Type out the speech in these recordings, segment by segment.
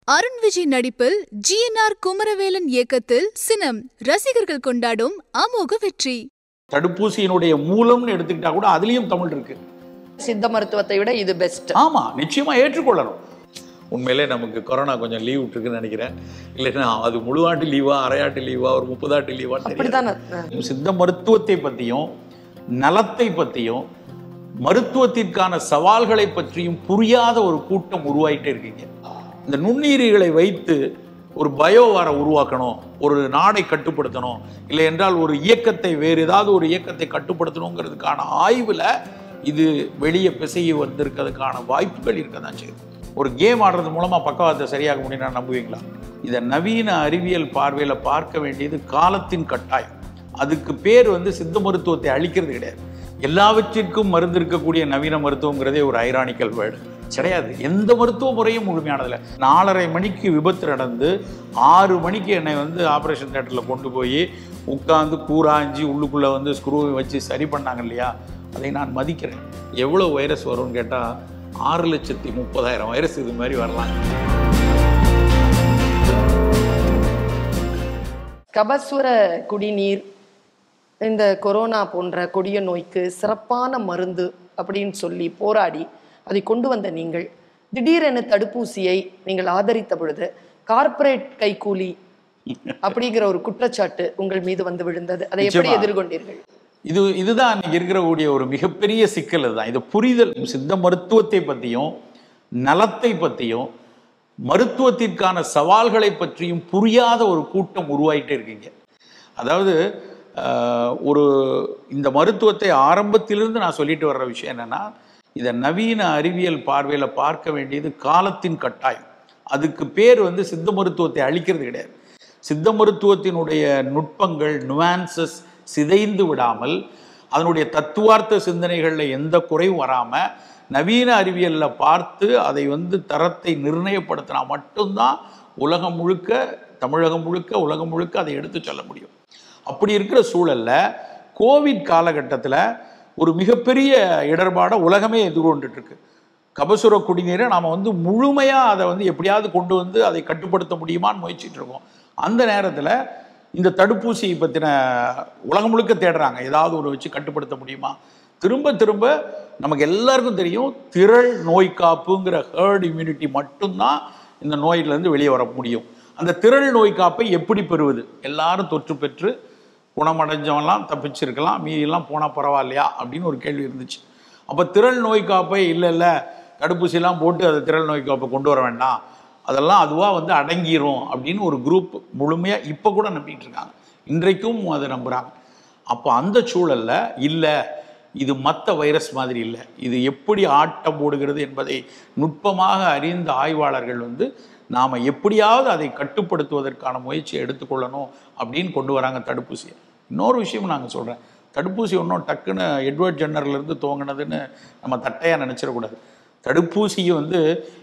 அருண் விஜய் நடிப்பில் ஜிஎன்ஆர் குமரவேலன் இயக்கத்தில் சினம் ரசிகர்கள் கொண்டாடும் அமோக வெற்றி தடுப்பூசியினுடைய மூலம்னு எடுத்துக்கிட்டா கூட அதுலயும் தமிழ் இருக்கு சித்த மருத்துவத்தை விட இது பெஸ்ட் ஆமா நிச்சயமா ஏற்றுக்கொள்ளணும் உண்மையிலே நமக்கு கொரோனா கொஞ்சம் லீவ் விட்டுருக்குன்னு நினைக்கிறேன் இல்லைன்னா அது முழுவாட்டு லீவா அரையாட்டு லீவா ஒரு முப்பதாட்டு லீவா அப்படிதான் சித்த மருத்துவத்தை பற்றியும் நலத்தை பற்றியும் மருத்துவத்திற்கான சவால்களை பற்றியும் புரியாத ஒரு கூட்டம் உருவாயிட்டே இருக்கீங்க இந்த நுண்ணுயிரிகளை வைத்து ஒரு பயோவாரை உருவாக்கணும் ஒரு நாடை கட்டுப்படுத்தணும் இல்லை என்றால் ஒரு இயக்கத்தை வேறு ஏதாவது ஒரு இயக்கத்தை கட்டுப்படுத்தணுங்கிறதுக்கான ஆய்வில் இது வெளியே பிசையி வந்திருக்கிறதுக்கான வாய்ப்புகள் இருக்க தான் செய்யுது ஒரு கேம் ஆடுறது மூலமாக பக்கவாதத்தை சரியாக முடியும்னா நம்புவீங்களா இதை நவீன அறிவியல் பார்வையில் பார்க்க வேண்டியது காலத்தின் கட்டாயம் அதுக்கு பேர் வந்து சித்த மருத்துவத்தை அழிக்கிறது கிடையாது எல்லாவற்றிற்கும் மருந்து இருக்கக்கூடிய நவீன மருத்துவங்கிறதே ஒரு ஐரானிக்கல் வேர்டு கிடையாது எந்த மருத்துவ முறையும் முழுமையானதில்லை நாலரை மணிக்கு விபத்து நடந்து ஆறு மணிக்கு என்னை வந்து ஆப்ரேஷன் தேட்டரில் கொண்டு போய் உட்காந்து கூராஞ்சி உள்ளுக்குள்ளே வந்து ஸ்க்ரூவை வச்சு சரி பண்ணாங்க இல்லையா அதை நான் மதிக்கிறேன் எவ்வளோ வைரஸ் வரும்னு கேட்டால் ஆறு லட்சத்தி முப்பதாயிரம் வைரஸ் இது மாதிரி வரலாம் கபசுர குடிநீர் இந்த கொரோனா போன்ற கொடிய நோய்க்கு சிறப்பான மருந்து அப்படின்னு சொல்லி போராடி அதை கொண்டு வந்த நீங்கள் திடீரென தடுப்பூசியை நீங்கள் ஆதரித்த பொழுது கார்ப்பரேட் கைக்கூலி அப்படிங்கிற ஒரு குற்றச்சாட்டு உங்கள் மீது வந்து விழுந்தது அதை எப்படி நிச்சயமா. எதிர்கொண்டீர்கள் இது இதுதான் இன்னைக்கு இருக்கக்கூடிய ஒரு மிகப்பெரிய சிக்கல் இதுதான் இது புரிதல் சித்த மருத்துவத்தை பற்றியும் நலத்தை பற்றியும் மருத்துவத்திற்கான சவால்களை பற்றியும் புரியாத ஒரு கூட்டம் உருவாயிட்டே இருக்கீங்க அதாவது ஆஹ், ஒரு இந்த மருத்துவத்தை ஆரம்பத்திலிருந்து நான் சொல்லிட்டு வர்ற விஷயம் என்னன்னா இதை நவீன அறிவியல் பார்வையில் பார்க்க வேண்டியது காலத்தின் கட்டாயம் அதுக்கு பேர் வந்து சித்த மருத்துவத்தை அழிக்கிறது கிடையாது சித்த மருத்துவத்தினுடைய நுட்பங்கள் நுவான்சஸ் சிதைந்து விடாமல் அதனுடைய தத்துவார்த்த சிந்தனைகளில் எந்த குறைவும் வராமல் நவீன அறிவியலில் பார்த்து அதை வந்து தரத்தை நிர்ணயப்படுத்தினா மட்டும்தான் உலகம் முழுக்க தமிழகம் முழுக்க உலகம் முழுக்க அதை எடுத்து சொல்ல முடியும் அப்படி இருக்கிற சூழல்ல கோவிட் காலகட்டத்தில் ஒரு மிகப்பெரிய இடர்பாடை உலகமே எதிர்கொண்டுட்டு இருக்கு கபசுர குடிநீரை நாம் வந்து முழுமையாக அதை வந்து எப்படியாவது கொண்டு வந்து அதை கட்டுப்படுத்த முடியுமான்னு முயற்சிட்டு இருக்கோம் அந்த நேரத்தில் இந்த தடுப்பூசியை பற்றின உலகம் முழுக்க தேடுறாங்க ஏதாவது ஒரு வச்சு கட்டுப்படுத்த முடியுமா திரும்ப திரும்ப நமக்கு எல்லாருக்கும் தெரியும் திரள் நோய் காப்புங்கிற ஹேர்ட் இம்யூனிட்டி மட்டும்தான் இந்த நோயிலிருந்து வெளியே வர முடியும் அந்த திரள் நோய் காப்பை எப்படி பெறுவது எல்லாரும் தொற்று பெற்று குணமடைஞ்சவன்லாம் தப்பிச்சிருக்கலாம் மீதியெல்லாம் போனால் பரவாயில்லையா அப்படின்னு ஒரு கேள்வி இருந்துச்சு அப்போ திரள் நோய் காப்பை இல்லை இல்லை தடுப்பூசியெல்லாம் போட்டு அதை திரள் நோய் காப்பை கொண்டு வர வேண்டாம் அதெல்லாம் அதுவாக வந்து அடங்கிரும் அப்படின்னு ஒரு குரூப் முழுமையாக இப்போ கூட நம்பிட்டு இருக்காங்க இன்றைக்கும் அதை நம்புகிறாங்க அப்போ அந்த சூழல்ல இல்லை இது மற்ற வைரஸ் மாதிரி இல்லை இது எப்படி ஆட்டம் போடுகிறது என்பதை நுட்பமாக அறிந்த ஆய்வாளர்கள் வந்து நாம் எப்படியாவது அதை கட்டுப்படுத்துவதற்கான முயற்சியை எடுத்துக்கொள்ளணும் அப்படின்னு கொண்டு வராங்க தடுப்பூசியை இன்னொரு விஷயம் நாங்கள் சொல்கிறேன் தடுப்பூசி ஒன்றும் டக்குன்னு எட்வர்ட் ஜென்னர்லேருந்து துவங்கினதுன்னு நம்ம தட்டையாக நினச்சிடக்கூடாது தடுப்பூசியை வந்து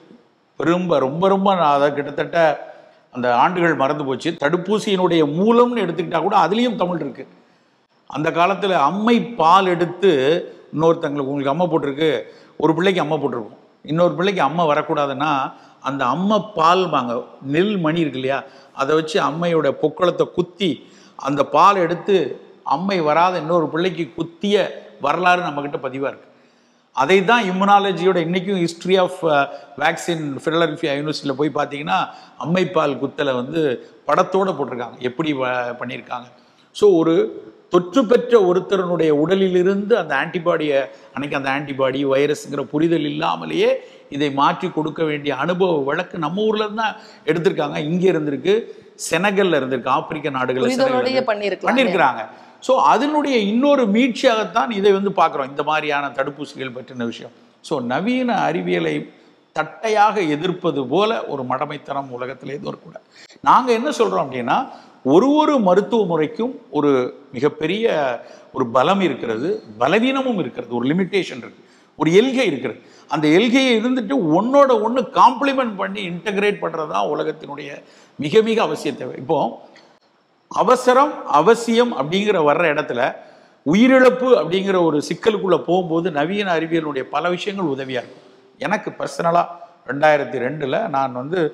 ரொம்ப ரொம்ப ரொம்ப நான் அதை கிட்டத்தட்ட அந்த ஆண்டுகள் மறந்து போச்சு தடுப்பூசியினுடைய மூலம்னு எடுத்துக்கிட்டா கூட அதுலேயும் தமிழ் இருக்கு அந்த காலத்தில் அம்மை பால் எடுத்து இன்னொருத்தங்களுக்கு உங்களுக்கு அம்மை போட்டிருக்கு ஒரு பிள்ளைக்கு அம்மை போட்டிருக்கும் இன்னொரு பிள்ளைக்கு அம்மை வரக்கூடாதுன்னா அந்த அம்மை பால் வாங்க நெல் மணி இருக்கு இல்லையா அதை வச்சு அம்மையோட பொக்களத்தை குத்தி அந்த பால் எடுத்து அம்மை வராத இன்னொரு பிள்ளைக்கு குத்திய வரலாறு நம்மக்கிட்ட பதிவாக இருக்கு அதை தான் இம்யூனாலஜியோட இன்றைக்கும் ஹிஸ்ட்ரி ஆஃப் வேக்சின் ஃபிலடல்ஃபியா யூனிவர்சிட்டியில் போய் பார்த்தீங்கன்னா அம்மைப்பால் குத்தலை வந்து படத்தோடு போட்டிருக்காங்க எப்படி வ- பண்ணியிருக்காங்க ஸோ ஒரு தொற்று பெற்ற ஒருத்தரனுடைய உடலிலிருந்து அந்த ஆன்டிபாடியை அன்னைக்கு அந்த ஆன்டிபாடி வைரஸ்ங்கிற புரிதல் இல்லாமலேயே இதை மாற்றி கொடுக்க வேண்டிய அனுபவ வழக்கு நம்ம ஊர்ல இருந்து தான் எடுத்திருக்காங்க இங்கே இருந்திருக்கு செனகல்ல இருந்திருக்கு ஆப்பிரிக்க நாடுகள் புரிதலோடயே பண்ணியிருக்கலாம் பண்ணியிருக்கிறாங்க ஸோ அதனுடைய இன்னொரு மீட்சியாகத்தான் இதை வந்து பார்க்குறோம் இந்த மாதிரியான தடுப்பூசிகள் பற்றின விஷயம் ஸோ நவீன அறிவியலை தட்டையாக எதிர்ப்பது போல ஒரு மடமைத்தனம் உலகத்தில் எதுவும் இருக்கக்கூடாது நாங்கள் என்ன சொல்கிறோம் அப்படின்னா ஒரு ஒரு மருத்துவ முறைக்கும் ஒரு மிகப்பெரிய ஒரு பலம் இருக்கிறது பலவீனமும் இருக்கிறது ஒரு லிமிட்டேஷன் இருக்கு ஒரு எல்கை இருக்கிறது அந்த எல்கையை இருந்துட்டு ஒன்னோட ஒன்று காம்ப்ளிமெண்ட் பண்ணி இன்டகிரேட் பண்ணுறது தான் உலகத்தினுடைய மிக மிக அவசிய தேவை இப்போ அவசரம் அவசியம் அப்படிங்கிற வர்ற இடத்துல உயிரிழப்பு அப்படிங்கிற ஒரு சிக்கலுக்குள்ள போகும்போது நவீன அறிவியலுடைய பல விஷயங்கள் உதவியா இருக்கும் எனக்கு பர்சனலாக ரெண்டாயிரத்தி ரெண்டில் நான் வந்து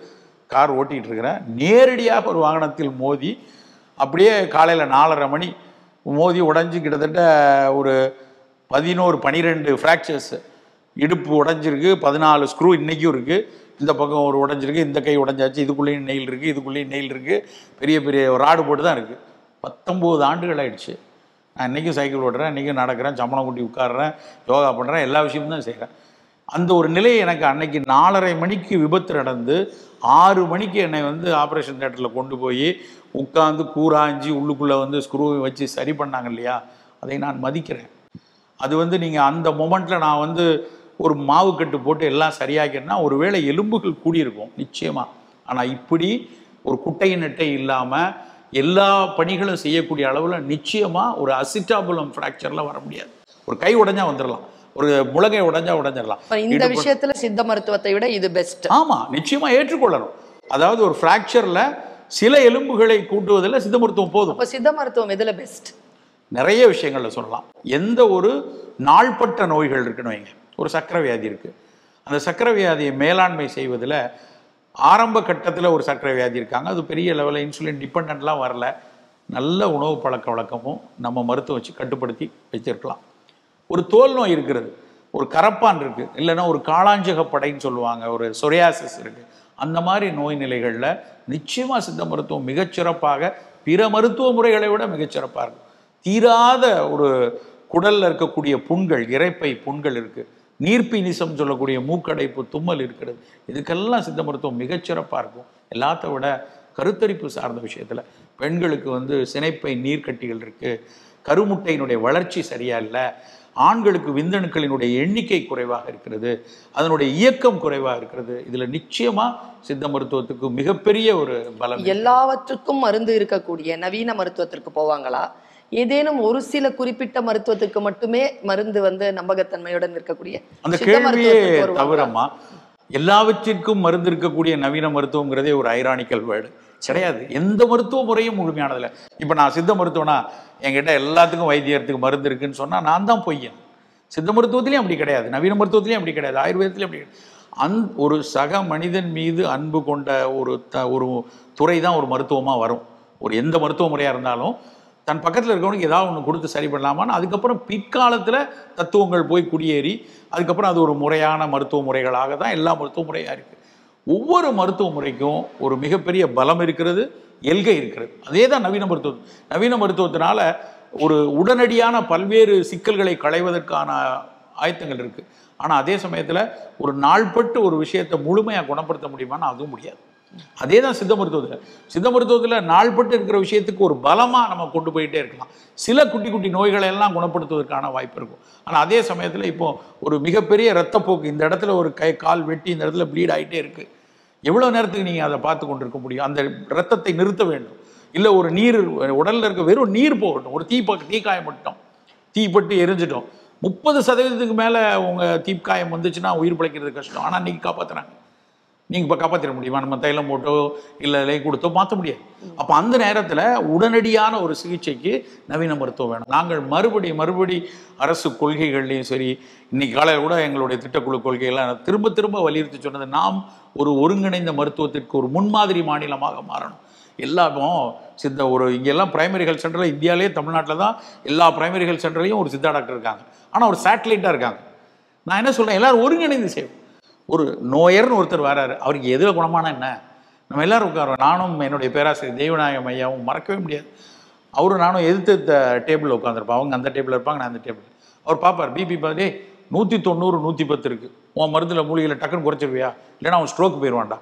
கார் ஓட்டிகிட்டு இருக்கிறேன் நேரடியாக ஒரு வாகனத்தில் மோதி அப்படியே காலையில் நாலரை மணி மோதி உடைஞ்சு கிட்டத்தட்ட ஒரு பதினோரு பனிரெண்டு ஃப்ராக்சர்ஸ் இடுப்பு உடைஞ்சிருக்கு பதினாலு ஸ்க்ரூ இன்றைக்கும் இருக்குது இந்த பக்கம் ஒரு உடைஞ்சிருக்கு இந்த கை உடைஞ்சாச்சு இதுக்குள்ளேயும் நெயில் இருக்குது இதுக்குள்ளேயும் நெயில் இருக்குது பெரிய பெரிய ராடு போட்டு தான் இருக்குது பத்தொம்போது ஆண்டுகள் ஆயிடுச்சு நான் இன்றைக்கும் சைக்கிள் ஓட்டுறேன் இன்றைக்கும் நடக்கிறேன் சம்பளம் கூட்டி உட்காடுறேன் யோகா பண்ணுறேன் எல்லா விஷயமும் தான் செய்கிறேன் அந்த ஒரு நிலை எனக்கு அன்னைக்கு நாலரை மணிக்கு விபத்து நடந்து ஆறு மணிக்கு என்னை வந்து ஆப்ரேஷன் தேட்டரில் கொண்டு போய் உட்காந்து கூராஞ்சி உள்ளுக்குள்ளே வந்து ஸ்க்ரூ வச்சு சரி பண்ணாங்க இல்லையா அதை நான் மதிக்கிறேன் அது வந்து நீங்கள் அந்த மொமெண்ட்டில் நான் வந்து ஒரு மாவு கட்டு போட்டு எல்லாம் சரியாக்கிறேன்னா ஒருவேளை எலும்புகள் கூடியிருக்கும் நிச்சயமாக ஆனால் இப்படி ஒரு குட்டை நெட்டை இல்லாமல் எல்லா பணிகளும் செய்யக்கூடிய அளவில் நிச்சயமாக ஒரு அசிட்டாபுலம் ஃப்ராக்சரில் வர முடியாது ஒரு கை உடைஞ்சா வந்துடலாம் ஒரு முழங்கை உடைஞ்சா உடைஞ்சிடலாம் இப்ப இந்த இடுப்பு- விஷயத்துல சித்த மருத்துவத்தை விட இது பெஸ்ட் ஆமா நிச்சயமா ஏற்றுக்கொள்ளணும் அதாவது ஒரு ஃப்ராக்சர்ல சில எலும்புகளை கூட்டுவதில் சித்த மருத்துவம் போதும் அப்ப சித்த மருத்துவம் எதுல பெஸ்ட் நிறைய விஷயங்கள்ல சொல்லலாம் எந்த ஒரு நாள்பட்ட நோய்கள் இருக்குன்னு வைங்க ஒரு சக்கரை வியாதி இருக்கு அந்த சக்கரை வியாதியை மேலாண்மை செய்வதில் ஆரம்ப கட்டத்தில் ஒரு சக்கரை வியாதி இருக்காங்க அது பெரிய லெவலில் இன்சுலின் டிபெண்ட்லாம் வரல நல்ல உணவு பழக்க வழக்கமும் நம்ம மருத்துவம் வச்சு கட்டுப்படுத்தி வச்சிருக்கலாம் ஒரு தோல் நோய் இருக்கிறது ஒரு கரப்பான் இருக்கு இல்லைன்னா ஒரு காளாஞ்சக படைன்னு சொல்லுவாங்க ஒரு சொரியாசிஸ் இருக்கு அந்த மாதிரி நோய் நிலைகளில் நிச்சயமா சித்த மருத்துவம் மிகச்சிறப்பாக பிற மருத்துவ முறைகளை விட மிகச்சிறப்பாக இருக்கும் தீராத ஒரு குடல்ல இருக்கக்கூடிய புண்கள் இரைப்பை புண்கள் இருக்கு நீர்ப்பினிசம் சொல்லக்கூடிய மூக்கடைப்பு தும்மல் இருக்கிறது இதுக்கெல்லாம் சித்த மருத்துவம் மிகச்சிறப்பாக இருக்கும் எல்லாத்த விட கருத்தரிப்பு சார்ந்த விஷயத்துல பெண்களுக்கு வந்து சினைப்பை நீர்க்கட்டிகள் இருக்கு கருமுட்டையினுடைய வளர்ச்சி சரியா இல்லை ஆண்களுக்கு விந்தணுக்களினுடைய எண்ணிக்கை குறைவாக இருக்கிறது அதனுடைய இயக்கம் குறைவாக இருக்கிறது இதுல நிச்சயமா சித்த மருத்துவத்துக்கு மிகப்பெரிய ஒரு பலம் இருக்கு. எல்லாவற்றுக்கும் மருந்து இருக்கக்கூடிய நவீன மருத்துவத்திற்கு போவாங்களா ஏதேனும் ஒரு சில குறிப்பிட்ட மருத்துவத்துக்கு மட்டுமே மருந்து வந்து நம்பகத்தன்மையுடன் இருக்கக்கூடிய அந்த சித்த கேள்வியே மருத்துவத்துக்கு வருவாங்களா? தவிரமா எல்லாவற்றிற்கும் மருந்து இருக்கக்கூடிய நவீன மருத்துவங்கிறதே ஒரு ஐரானிக்கல் வேர்டு கிடையாது எந்த மருத்துவ முறையும் முழுமையானதில்லை இப்போ நான் சித்த மருத்துவனா என்கிட்ட எல்லாத்துக்கும் வைத்தியத்துக்கு மருந்து இருக்குன்னு சொன்னா நான் தான் பொய்யன் சித்த மருத்துவத்திலையும் அப்படி கிடையாது நவீன மருத்துவத்திலையும் அப்படி கிடையாது ஆயுர்வேதத்திலையும் அப்படி கிடையாது அந் ஒரு சக மனிதன் மீது அன்பு கொண்ட ஒரு த ஒரு துறை தான் ஒரு மருத்துவமாக வரும் ஒரு எந்த மருத்துவ முறையாக இருந்தாலும் தன் பக்கத்தில் இருக்கவனுக்கு ஏதாவது ஒன்று கொடுத்து சரி பண்ணலாமான்னு அதுக்கப்புறம் பிற்காலத்தில் தத்துவங்கள் போய் குடியேறி அதுக்கப்புறம் அது ஒரு முறையான மருத்துவ முறைகளாக தான் எல்லா மருத்துவ முறையாக இருக்குது ஒவ்வொரு மருத்துவ முறைக்கும் ஒரு மிகப்பெரிய பலம் இருக்கிறது எல்கை இருக்கிறது அதே தான் நவீன மருத்துவம் நவீன மருத்துவத்தினால ஒரு உடனடியான பல்வேறு சிக்கல்களை களைவதற்கான ஆயத்தங்கள் இருக்கு ஆனா அதே சமயத்துல ஒரு நாள்பட்டு ஒரு விஷயத்தை முழுமையா குணப்படுத்த முடியுமான்னு அதுவும் முடியாது அதே தான் சித்த மருத்துவத்தில் சித்த மருத்துவத்தில் நாள்பட்டு இருக்கிற விஷயத்துக்கு ஒரு பலமா நம்ம கொண்டு போயிட்டே இருக்கலாம் சில குட்டி குட்டி நோய்களை எல்லாம் குணப்படுத்துவதற்கான வாய்ப்பு இருக்கும் ஆனா அதே சமயத்துல இப்போ ஒரு மிகப்பெரிய ரத்தப்போக்கு இந்த இடத்துல ஒரு கை கால் வெட்டி இந்த இடத்துல ப்ளீட் ஆயிட்டே இருக்கு எவ்வளவு நேரத்துக்கு நீங்க அதை பார்த்து கொண்டிருக்க முடியும் அந்த ரத்தத்தை நிறுத்த வேண்டும் இல்ல ஒரு நீர் உடல்ல இருக்க வெறும் நீர் போகட்டும் ஒரு தீ பக்க தீக்காயம் மட்டும் தீப்பட்டு எரிஞ்சிட்டோம் முப்பது சதவீதத்துக்கு மேல உங்க தீக்காயம் வந்துச்சுன்னா உயிர் பிழைக்கிறது கஷ்டம் ஆனா நீங்க காப்பாத்துறாங்க நீங்க இப்ப காப்பாத்திட முடியுமா நம்ம தைலம் போட்டோ இல்ல இலை கொடுத்தோ மாற்ற முடியாது அப்ப அந்த நேரத்துல உடனடியான ஒரு சிகிச்சைக்கு நவீன மருத்துவம் வேணும் நாங்கள் மறுபடி மறுபடி அரசு கொள்கைகள்லையும் சரி இன்னைக்கு காலையில் கூட எங்களுடைய திட்டக்குழு கொள்கையெல்லாம் திரும்ப திரும்ப வலியுறுத்தி சொன்னது நாம் ஒரு ஒருங்கிணைந்த மருத்துவத்திற்கு ஒரு முன்மாதிரி மாநிலமாக மாறணும் எல்லாரும் சித்த ஒரு இங்கெல்லாம் பிரைமரி ஹெல்த் சென்டரில் இந்தியாவிலே தமிழ்நாட்டில் தான் எல்லா பிரைமரி ஹெல்த் சென்டர்லையும் ஒரு சித்தா டாக்டர் இருக்காங்க ஆனால் ஒரு சேட்டலைட்டாக இருக்காங்க நான் என்ன சொல்றேன் எல்லாரும் ஒருங்கிணைந்து செய்வோம் ஒரு நோயர்னு ஒருத்தர் வராரு அவருக்கு எதில் குணமான என்ன நம்ம எல்லாரும் உட்காருவோம் நானும் என்னுடைய பேராசிரியர் தெய்வநாயகம் ஐயாவும் மறக்கவே முடியாது அவரும் நானும் எதிர்த்து டேபிளில் உட்காந்துருப்போம் அவங்க அந்த டேபிளில் இருப்பாங்க நான் அந்த டேபிள் அவர் பார்ப்பார் பிபி பார்த்து நூற்றி தொண்ணூறு நூற்றி பத்து இருக்குது உன் மருந்தில் மூலிகையில் டக்குன்னு குறைச்சிருவியா இல்லைன்னா அவன் ஸ்ட்ரோக் போயிடுவான்டா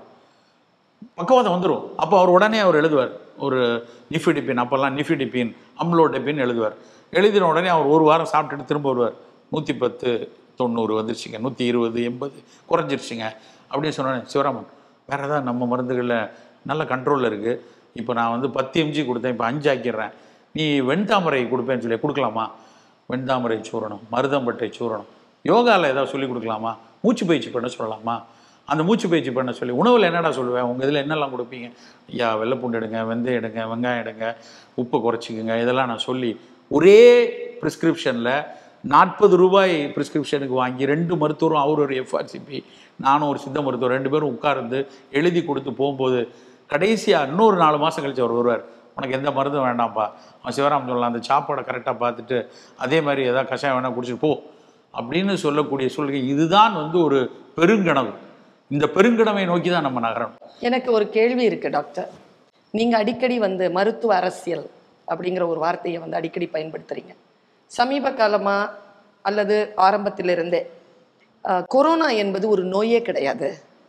பக்கவாதம் வந்துடும் அப்போ அவர் உடனே அவர் எழுதுவார் ஒரு நிஃபிடிபின் அப்போல்லாம் நிஃபிடிபின் அம்லோடெபின் எழுதுவார் எழுதின உடனே அவர் ஒரு வாரம் சாப்பிட்டுட்டு திரும்ப வருவார் நூற்றி பத்து தொண்ணூறு வந்துருச்சுங்க நூற்றி இருபது எண்பது குறைஞ்சிருச்சுங்க அப்படின்னு சொன்னோன்னே சிவராமன் வேற ஏதாவது நம்ம மருந்துகளில் நல்ல கண்ட்ரோலில் இருக்குது இப்போ நான் வந்து பத்து எம்ஜி கொடுத்தேன் இப்போ அஞ்சு ஆக்கிடுறேன் நீ வெண்தாமரை கொடுப்பேன்னு சொல்லி கொடுக்கலாமா வெண்தாமரை சூரணம் மருதம்பட்டை சூரணம் யோகாவில் ஏதாவது சொல்லி கொடுக்கலாமா மூச்சு பயிற்சி பண்ண சொல்லலாமா அந்த மூச்சு பயிற்சி பண்ண சொல்லி உணவில் என்னடா சொல்லுவேன் உங்கள் இதில் என்னெல்லாம் கொடுப்பீங்க ஐயா வெள்ளைப்பூண்டு எடுங்க வெந்தயம் எடுங்க வெங்காயம் எடுங்க உப்பை குறைச்சிக்கோங்க இதெல்லாம் நான் சொல்லி ஒரே ப்ரிஸ்கிரிப்ஷனில் நாற்பது ரூபாய் ப்ரிஸ்கிரிப்ஷனுக்கு வாங்கி ரெண்டு மருத்துவரும் அவர் ஒரு எஃப்ஆர்சிபி நானும் ஒரு சித்த மருத்துவர் ரெண்டு பேரும் உட்கார்ந்து எழுதி கொடுத்து போகும்போது கடைசியாக இன்னொரு நாலு மாதம் கழிச்சு அவர் வருவார் உனக்கு எந்த மருந்தும் வேண்டாம்ப்பா அவன் சிவராம் சொல்லலாம் அந்த சாப்பாடை கரெக்டாக பார்த்துட்டு அதே மாதிரி ஏதாவது கஷாயம் வேணால் குடிச்சிட்டு போ அப்படின்னு சொல்லக்கூடிய சூழ்நிலை இதுதான் வந்து ஒரு பெருங்கனவு இந்த பெருங்கனவை நோக்கி தான் நம்ம நகரணும் எனக்கு ஒரு கேள்வி இருக்கு டாக்டர் நீங்க அடிக்கடி வந்து மருத்துவ அரசியல் அப்படிங்கிற ஒரு வார்த்தையை வந்து அடிக்கடி பயன்படுத்துறீங்க சமீப காலமா அல்லது ஆரம்பத்திலிருந்தே அஹ், கொரோனா என்பது ஒரு நோயே கிடையாது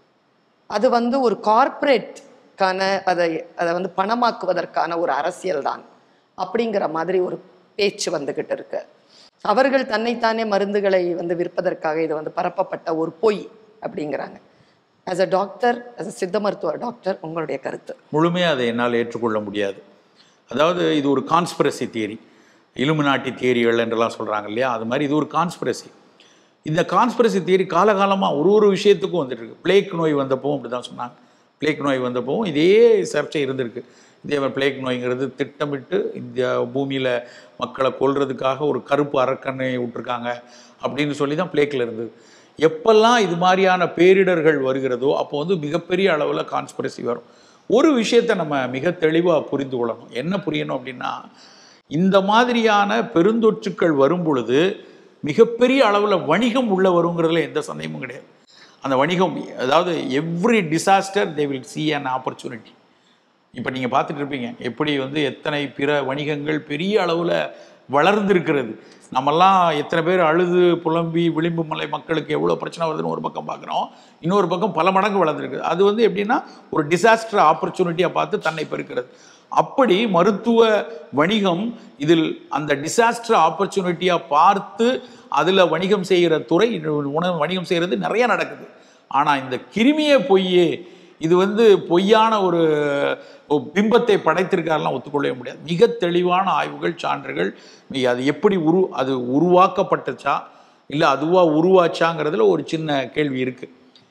அது வந்து ஒரு கார்ப்பரேட்கான அதை அதை வந்து பணமாக்குவதற்கான ஒரு அரசியல் தான் அப்படிங்கிற மாதிரி ஒரு பேச்சு வந்துகிட்டு இருக்கு அவர்கள் தன்னைத்தானே மருந்துகளை வந்து விற்பதற்காக இது வந்து பரப்பப்பட்ட ஒரு பொய் அப்படிங்கிறாங்க as a doctor as a சித்த மருத்துவ டாக்டர் உங்களுடைய கருத்து முழுமையாக அதை என்னால் ஏற்றுக்கொள்ள முடியாது அதாவது இது ஒரு கான்ஸ்பிரசி தியரி இலுமினாட்டி தியரிகள் என்றெல்லாம் சொல்கிறாங்க இல்லையா அது மாதிரி இது ஒரு கான்ஸ்பிரசி இந்த கான்ஸ்பிரசி தியரி காலகாலமாக ஒரு ஒரு விஷயத்துக்கும் வந்துட்டு இருக்கு பிளேக் நோய் வந்தப்பவும் அப்படி தான் சொன்னாங்க பிளேக் நோய் வந்தப்பவும் இதே சர்ச்சை இருந்திருக்கு இதே மாதிரி பிளேக் நோய்ங்கிறது திட்டமிட்டு இந்த பூமியில் மக்களை கொல்றதுக்காக ஒரு கருப்பு அரக்கனை விட்டுருக்காங்க அப்படின்னு சொல்லி தான் பிளேக்கில் இருந்தது எப்பெல்லாம் இது மாதிரியான பேரிடர்கள் வருகிறதோ அப்போ வந்து மிகப்பெரிய அளவில் கான்ஸ்பிரசி வரும் ஒரு விஷயத்தை நம்ம மிக தெளிவாக புரிந்து கொள்ளணும் என்ன புரியணும் அப்படின்னா இந்த மாதிரியான பெருந்தொற்றுக்கள் வரும் பொழுது மிகப்பெரிய அளவில் வணிகம் உள்ள வருங்கிறதுல எந்த சந்தேகமும் கிடையாது அந்த வணிகம் அதாவது every disaster they will see an opportunity இப்போ நீங்கள் பார்த்துட்டு இருப்பீங்க எப்படி வந்து எத்தனை பிற வணிகங்கள் பெரிய அளவில் வளர்ந்திருக்கிறது நம்மெல்லாம் எத்தனை பேர் அழுது புலம்பி விளிம்பு மலை மக்களுக்கு எவ்வளோ பிரச்சனை வருதுன்னு ஒரு பக்கம் பார்க்குறோம் இன்னொரு பக்கம் பல மடங்கு வளர்ந்துருக்கு அது வந்து எப்படின்னா ஒரு டிசாஸ்டர் ஆப்பர்ச்சுனிட்டியாக பார்த்து தன்னை பெருக்கிறது அப்படி மருத்துவ வணிகம் இதில் அந்த டிசாஸ்டர் ஆப்பர்ச்சுனிட்டியாக பார்த்து அதில் வணிகம் செய்கிற துறை உணவு வணிகம் செய்கிறது நிறைய நடக்குது ஆனால் இந்த கிருமியே பொய்யே இது வந்து பொய்யான ஒரு ஒரு பிம்பத்தை படைத்திருக்காரெல்லாம் ஒத்துக்கொள்ளவே முடியாது மிக தெளிவான ஆய்வுகள் சான்றுகள் மிக- அது எப்படி உரு அது உருவாக்கப்பட்டுச்சா இல்லை அதுவாக உருவாச்சாங்கிறதுல ஒரு சின்ன கேள்வி இருக்கு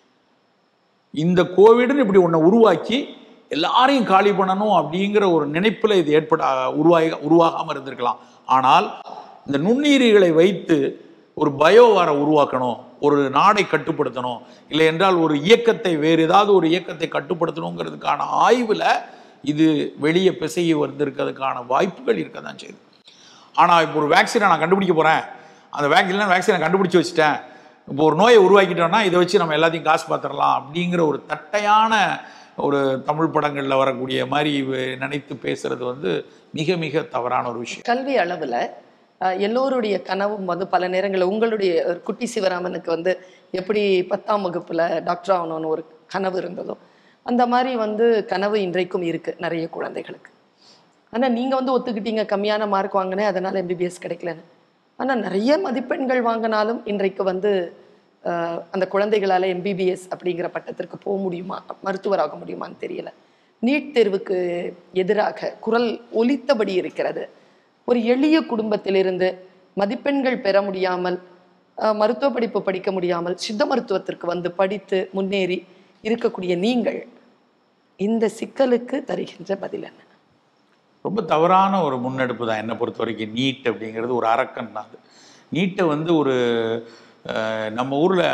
இந்த கோவிடுன்னு இப்படி ஒன்றை உருவாக்கி எல்லாரையும் காலி பண்ணணும் அப்படிங்கிற ஒரு நினைப்பில் இது ஏற்பட உருவாகி உருவாகாமல் இருந்திருக்கலாம் ஆனால் இந்த நுண்ணுயிரிகளை வைத்து ஒரு பயோவாரை உருவாக்கணும் ஒரு நாடை கட்டுப்படுத்தணும் இல்லை என்றால் ஒரு இயக்கத்தை வேறு ஏதாவது ஒரு இயக்கத்தை கட்டுப்படுத்தணுங்கிறதுக்கான ஆய்வில் இது வெளியே பிசையி வந்திருக்கிறதுக்கான வாய்ப்புகள் இருக்க தான் செய்யுது ஆனால் இப்போ ஒரு வேக்சினை நான் கண்டுபிடிக்க போகிறேன் அந்த வேக்சின் வேக்சினை கண்டுபிடிச்சி வச்சுட்டேன் இப்போ ஒரு நோயை உருவாக்கிட்டோம்னா இதை வச்சு நம்ம எல்லாத்தையும் காசு பார்த்துடலாம் அப்படிங்கிற ஒரு தட்டையான ஒரு தமிழ் படங்களில் வரக்கூடிய மாதிரி இவ- நினைத்து பேசுறது வந்து மிக மிக தவறான ஒரு விஷயம் கல்வி அளவில் எல்லோருடைய கனவும் வந்து பல நேரங்களில் உங்களுடைய ஒரு குட்டி சிவராமனுக்கு வந்து எப்படி பத்தாம் வகுப்புல டாக்டர் ஆகணும்னு ஒரு கனவு இருந்ததோ அந்த மாதிரி வந்து கனவு இன்றைக்கும் இருக்கு நிறைய குழந்தைகளுக்கு ஆனா நீங்க வந்து ஒத்துக்கிட்டீங்க கம்மியான மார்க் வாங்கினேன் அதனால எம்பிபிஎஸ் கிடைக்கலன்னு ஆனா நிறைய மதிப்பெண்கள் வாங்கினாலும் இன்றைக்கு வந்து ஆஹ், அந்த குழந்தைகளால எம்பிபிஎஸ் அப்படிங்கிற பட்டத்திற்கு போக முடியுமா மருத்துவராக முடியுமான்னு தெரியல நீட் தேர்வுக்கு எதிராக குரல் ஒலித்தபடி இருக்கிறது ஒரு எளிய குடும்பத்திலிருந்து மதிப்பெண்கள் பெற முடியாமல் ஆஹ், மருத்துவ படிப்பு படிக்க முடியாமல் சித்த மருத்துவத்திற்கு வந்து படித்து முன்னேறி இருக்கக்கூடிய நீங்கள் இந்த சிக்கலுக்கு தருகின்ற பதில் என்ன ரொம்ப தவறான ஒரு முன்னெடுப்பு தான் என்னை பொறுத்த வரைக்கும் நீட் அப்படிங்கிறது ஒரு அரக்கன் தான் அது நீட்டை வந்து ஒரு அஹ், நம்ம ஊரில்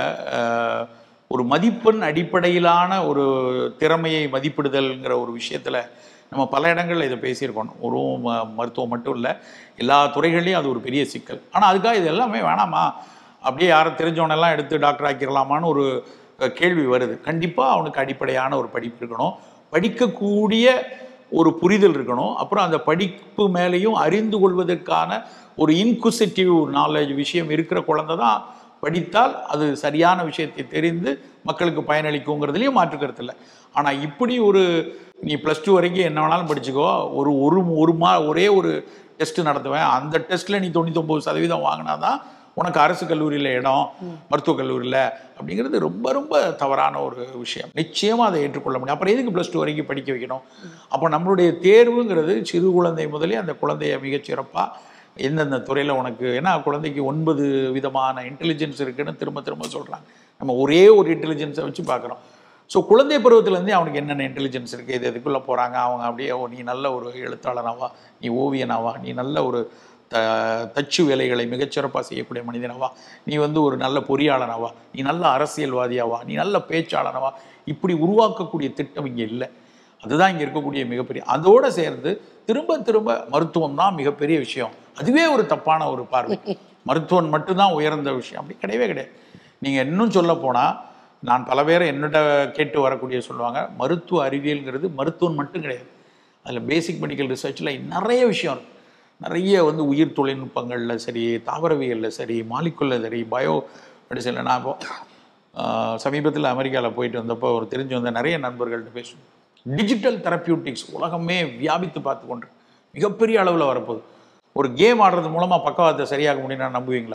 ஒரு மதிப்பெண் அடிப்படையிலான ஒரு திறமையை மதிப்பிடுதல்ங்கிற ஒரு விஷயத்தில் நம்ம பல இடங்களில் இதை பேசியிருக்கோம் ஒரு ம- மருத்துவம் மட்டும் இல்லை எல்லா துறைகள்லையும் அது ஒரு பெரிய சிக்கல் ஆனால் அதுக்காக இது எல்லாமே வேணாமா அப்படியே யாரும் தெரிஞ்சவனெல்லாம் எடுத்து டாக்டர் ஆக்கிடலாமான்னு ஒரு அஹ், கேள்வி வருது கண்டிப்பாக அவனுக்கு அடிப்படையான ஒரு படிப்பு இருக்கணும் படிக்கக்கூடிய ஒரு புரிதல் இருக்கணும் அப்புறம் அந்த படிப்பு மேலேயும் அறிந்து கொள்வதற்கான ஒரு இன்குசிட்டிவ் நாலேஜ் விஷயம் இருக்கிற குழந்தை தான் படித்தால் அது சரியான விஷயத்தை தெரிந்து மக்களுக்கு பயனளிக்குங்கிறதுலையும் மாற்று கருத்து இல்லை ஆனால் இப்படி ஒரு நீ ப்ளஸ் டூ வரைக்கும் என்ன வேணாலும் படிச்சுக்கோ ஒரு ஒரு ஒரு மா ஒரே ஒரு டெஸ்ட் நடத்துவேன் அந்த டெஸ்ட்டில் நீ தொண்ணூத்தொம்பது சதவீதம் வாங்கினா தான் உனக்கு அரசு கல்லூரியில் இடம் மருத்துவக் கல்லூரியில் அப்படிங்கிறது ரொம்ப ரொம்ப தவறான ஒரு விஷயம் நிச்சயமாக அதை ஏற்றுக்கொள்ள முடியும் அப்புறம் எதுக்கு ப்ளஸ் டூ வரைக்கும் படிக்க வைக்கணும் அப்போ நம்மளுடைய தேர்வுங்கிறது சிறு குழந்தை முதலே அந்த குழந்தைய மிகச்சிறப்பாக எந்தெந்த துறையில் உனக்கு ஏன்னா குழந்தைக்கு ஒன்பது விதமான இன்டெலிஜென்ஸ் இருக்குன்னு திரும்ப திரும்ப சொல்கிறாங்க நம்ம ஒரே ஒரு இன்டெலிஜென்ஸை வச்சு பார்க்குறோம் ஸோ குழந்தை பருவத்திலேருந்தே அவனுக்கு என்னென்ன இன்டெலிஜென்ஸ் இருக்குது இது எதுக்குள்ளே போகிறாங்க அவங்க அப்படியே ஓ நீ நல்ல ஒரு எழுத்தாளனாவா நீ ஓவியனாவா நீ நல்ல ஒரு த தச்சு வேலைகளை மிகச்சிறப்பாக செய்யக்கூடிய மனிதனவா நீ வந்து ஒரு நல்ல பொறியாளனவா நீ நல்ல அரசியல்வாதியாவா நீ நல்ல பேச்சாளனவா இப்படி உருவாக்கக்கூடிய திட்டம் இங்கே இல்லை அதுதான் இங்கே இருக்கக்கூடிய மிகப்பெரிய அதோட சேர்ந்து திரும்ப திரும்ப மருத்துவம் தான் மிகப்பெரிய விஷயம் அதுவே ஒரு தப்பான ஒரு பார்வை மருத்துவம் மட்டும்தான் உயர்ந்த விஷயம் அப்படி கிடையவே கிடையாது நீங்கள் இன்னும் சொல்ல போனால் நான் பல பேரை என்னிட்ட கேட்டு வரக்கூடிய சொல்லுவாங்க மருத்துவ அறிவியல்ங்கிறது மருத்துவம் மட்டும் கிடையாது அதில் பேசிக் மெடிக்கல் ரிசர்ச்சில் நிறைய விஷயம் இருக்கு நிறைய வந்து உயிர் தொழில்நுட்பங்களில் சரி தாவரவியலில் சரி மாலிக்குள்ள சரி பயோ மெடிசனில் நான் இப்போ சமீபத்தில் அமெரிக்காவில் போயிட்டு வந்தப்போ ஒரு தெரிஞ்சு வந்த நிறைய நண்பர்கள்ட்ட பேசுவோம் டிஜிட்டல் தெரப்பியூட்டிக்ஸ் உலகமே வியாபித்து பார்த்து கொண்டு மிகப்பெரிய அளவில் வரப்போகுது ஒரு கேம் ஆடுறது மூலமாக பக்கவாதத்தை சரியாக முடியும்னா நம்புவீங்களா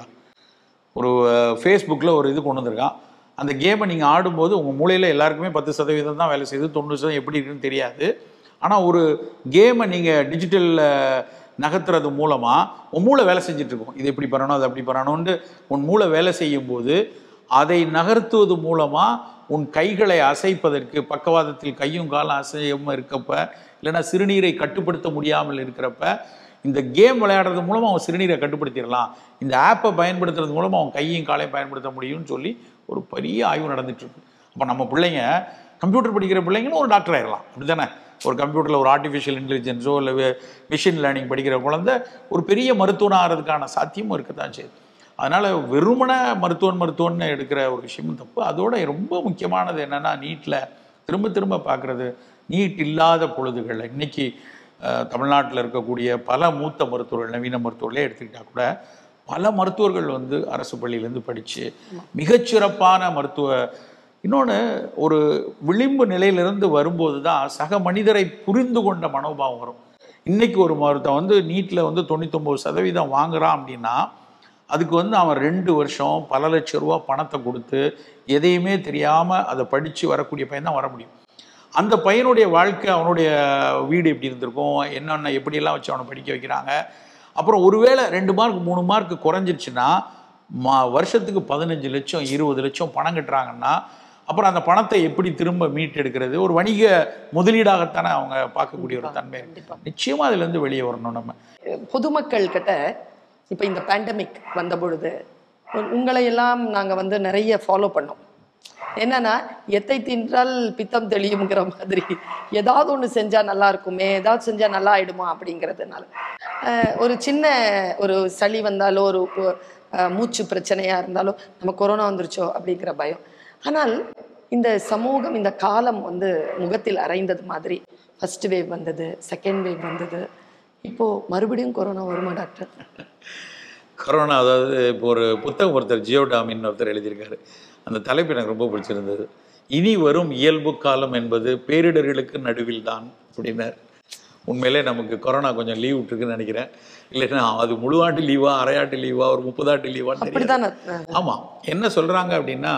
ஒரு ஃபேஸ்புக்கில் ஒரு இது கொண்டு வந்திருக்கான் அந்த கேமை நீங்கள் ஆடும்போது உங்கள் மூளையில் எல்லாருக்குமே பத்து சதவீதம் தான் வேலை செய்யுது தொண்ணூறு சதவீதம் எப்படி இருக்குன்னு தெரியாது ஆனால் ஒரு கேமை நீங்கள் டிஜிட்டலில் நகர்த்துறது மூலமாக உன் மூளை வேலை செஞ்சுட்டு இருக்கும் இது எப்படி பண்ணணும் அது அப்படி பண்ணணும்னு உன் மூளை வேலை செய்யும்போது அதை நகர்த்துவது மூலமாக உன் கைகளை அசைப்பதற்கு பக்கவாதத்தில் கையும் காலும் அசையாமல் இருக்கப்ப இல்லைன்னா சிறுநீரை கட்டுப்படுத்த முடியாமல் இருக்கிறப்ப இந்த கேம் விளையாடுறது மூலமாக அவன் சிறுநீரை கட்டுப்படுத்திடலாம் இந்த ஆப்பை பயன்படுத்துறது மூலமாக அவன் கையும் காலையும் பயன்படுத்த முடியும்னு சொல்லி ஒரு பெரிய ஆய்வு நடந்துட்டு இருக்கு அப்போ நம்ம பிள்ளைங்க கம்ப்யூட்டர் படிக்கிற பிள்ளைங்களும் ஒரு டாக்டர் ஆயிடலாம் அப்படி தானே ஒரு கம்ப்யூட்டரில் ஒரு ஆர்டிஃபிஷியல் இன்டெலிஜென்ஸோ இல்லை மிஷின் லேர்னிங் படிக்கிற குழந்தை ஒரு பெரிய மருத்துவனாக ஆகிறதுக்கான சாத்தியமும் இருக்க தான் செய்யுது அதனால் வெறுமன மருத்துவன் மருத்துவன்னு எடுக்கிற ஒரு விஷயமும் தப்பு அதோட ரொம்ப முக்கியமானது என்னென்னா நீட்டில் திரும்ப திரும்ப பார்க்குறது நீட் இல்லாத பொழுதுகளில் இன்னைக்கு தமிழ்நாட்டில் இருக்கக்கூடிய பல மூத்த மருத்துவர்கள் நவீன மருத்துவர்களே எடுத்துக்கிட்டா கூட பல மருத்துவர்கள் வந்து அரசு பள்ளியிலேருந்து படித்து மிகச்சிறப்பான மருத்துவ இன்னொன்று ஒரு விளிம்பு நிலையிலிருந்து வரும்போது தான் சக மனிதரை புரிந்து கொண்ட மனோபாவம் வரும் இன்னைக்கு ஒரு மருத்துவம் வந்து நீட்டில் வந்து தொண்ணூத்தொம்பது சதவீதம் வாங்குறான் அப்படின்னா அதுக்கு வந்து அவன் ரெண்டு வருஷம் பல லட்ச ரூபா பணத்தை கொடுத்து எதையுமே தெரியாமல் அதை படித்து வரக்கூடிய பையன் தான் வர முடியும் அந்த பையனுடைய வாழ்க்கை அவனுடைய வீடு எப்படி இருந்திருக்கும் என்னென்ன எப்படியெல்லாம் வச்சு அவனை படிக்க வைக்கிறாங்க அப்புறம் ஒருவேளை ரெண்டு மார்க் மூணு மார்க் குறைஞ்சிருச்சுன்னா மா வருஷத்துக்கு பதினஞ்சு லட்சம் இருபது லட்சம் பணம் கட்டுறாங்கன்னா அப்புறம் அந்த பணத்தை எப்படி திரும்ப மீட்டெடுக்கிறது ஒரு வணிக முதலீடாகத்தானே அவங்க பார்க்கக்கூடிய ஒரு தன்மை இருக்கு. நிச்சயமா அதுல இருந்து வெளியே வரணும் நம்ம பொதுமக்கள் கிட்ட இப்போ இந்த பேண்டமிக் வந்த பொழுது உ- உங்களை எல்லாம் நாங்க வந்து நிறைய ஃபாலோ பண்ணோம் என்னன்னா எத்தை தின்றால் பித்தம் தெளியுங்கிற மாதிரி ஏதாவது ஒண்ணு செஞ்சா நல்லா இருக்குமே ஏதாவது செஞ்சா நல்லா ஆயிடுமா அப்படிங்கிறதுனால அஹ், ஒரு சின்ன ஒரு சளி வந்தாலோ ஒரு ஒ- அஹ், மூச்சு பிரச்சனையா இருந்தாலோ நம்ம கொரோனா வந்துருச்சோ அப்படிங்கிற பயம் ஆனால் இந்த சமூகம் இந்த காலம் வந்து முகத்தில் அரைந்தது மாதிரி ஃபர்ஸ்ட் வேவ் வந்தது செகண்ட் வேவ் வந்தது இப்போ மறுபடியும் கொரோனா வருமா டாக்டர் கொரோனா அதாவது இப்போ ஒரு புத்தகம் ஒருத்தர் ஜியோடாமின் ஒருத்தர் எழுதியிருக்காரு அந்த தலைப்பு எனக்கு ரொம்ப பிடிச்சிருந்தது இனி வரும் இயல்பு காலம் என்பது பேரிடர்களுக்கு நடுவில் தான் அப்படின்னார் உண்மையிலே நமக்கு கொரோனா கொஞ்சம் லீவ் விட்டுருக்குன்னு நினைக்கிறேன் இல்லைன்னா அது முழுவாட்டு லீவா அரையாட்டு லீவா ஒரு முப்பதாட்டு லீவான்னு தெரியாது அப்படிதான் நான், ஆமாம் என்ன சொல்கிறாங்க அப்படின்னா